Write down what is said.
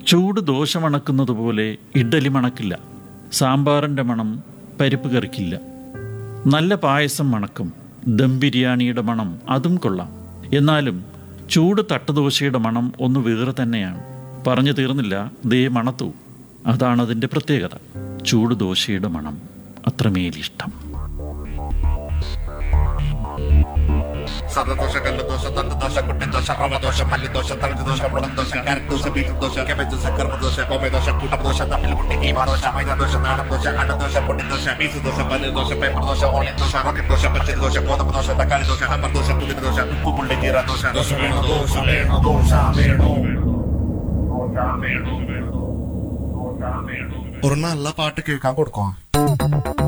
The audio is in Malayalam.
ചൂട് ദോശ മണക്കുന്നത് പോലെ ഇഡ്ഡലി മണക്കില്ല സാമ്പാറിൻ്റെ മണം പരിപ്പ് കറിക്കില്ല നല്ല പായസം മണക്കും ദം ബിരിയാണിയുടെ മണം അതും കൊള്ളാം എന്നാലും ചൂട് തട്ടുദോശയുടെ മണം ഒന്ന് വേറെ തന്നെയാണ് പറഞ്ഞു തീർന്നില്ല ദേ മണത്തു അതാണ് അതിൻ്റെ പ്രത്യേകത ചൂട് ദോശയുടെ മണം അത്രമേലിഷ്ടം സദദോശ കല്ലുദോശ തണ്ടുദോശ കുട്ടിദോശ റവദോശ മല്ലിദോശ തളിദോശ മുളകദോശ കരദോശ ബീറ്റ്റൂട്ട് ദോശ കേബേജ് ശർക്കരദോശ കോമദോശ കൂട്ടദോശ തമ്മിൽ കുട്ടി കീമാദോശ മൈദദോശ നാടൻദോശ അടദോശ പൊടിദോശ peas dosa paneer dosa paper dosa onion dosa rocket dosa പച്ചരി ദോശ ഗോതമ്പ് ദോശ തക്കാളി ദോശ സാമ്പാർ ദോശ പുതിന ദോശ ഉപ്പുപുള്ളി ജീര ദോശ ദോശ വേണോ ദോശ വേണോ ദോശ വേണോ ഒരു നല്ല പാട്ട് കേൾക്കാൻ കൊടുക്കാം